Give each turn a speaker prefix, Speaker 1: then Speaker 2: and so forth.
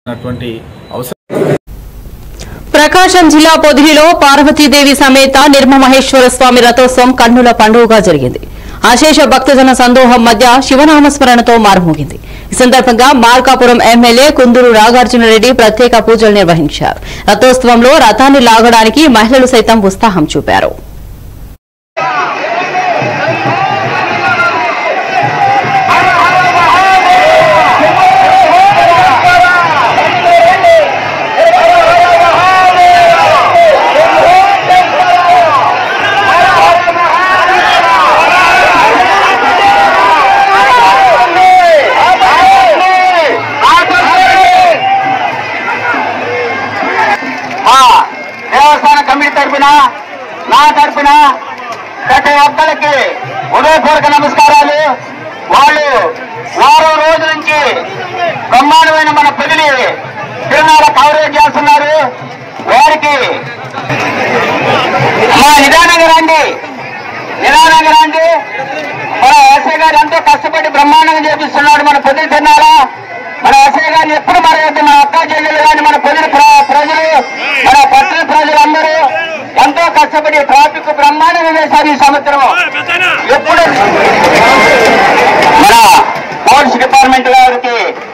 Speaker 1: అటువంటి అవసరం
Speaker 2: ప్రకాశం జిల్లా పొదిలిలో పార్వతీదేవి సమేత నిర్మమహేశ్వర స్వామి రథోత్సవం కన్నుల పండుగగా జరిగింది అశేష భక్తజన సందోహం మధ్య శివనామస్మరణతో మారుమోగింది ఈ సందర్భంగా మార్కాపురం ఎమ్మెల్యే కుందూరు నాగార్జునరెడ్డి ప్రత్యేక పూజలు నిర్వహించారు రథోత్సవంలో రథాన్ని లాగడానికి మహిళలు సైతం ఉత్సాహం చూపారు
Speaker 3: మా దేవస్థాన కమిటీ తరఫున నా తరఫున ప్రతి ఒక్కరికి ఉదయపూర్వక నమస్కారాలు వాళ్ళు వారం రోజుల నుంచి బ్రహ్మాండమైన మన పెళ్లి తిరునాళ్ళ కవరేజ్ చేస్తున్నారు వారికి మా నిదానంగా రండి నిదానంగా రండి మన ఎస్ఐ గారు ఎంతో కష్టపడి బ్రహ్మాండంగా చేపిస్తున్నాడు మన పొద్దున తిన్నారా మన ఎస్ఐ గారిని ఎప్పుడు మరొద్దు మన అక్క చెల్లెలు కానీ మన పొద్దున ప్ర- ప్రజలు మన పట్టణ ప్రజలందరూ ఎంతో కష్టపడి ట్రాఫిక్ బ్రహ్మాండంగా వేశారు ఈ సంవత్సరం ఎప్పుడు మన పోలీస్ డిపార్ట్మెంట్ వారికి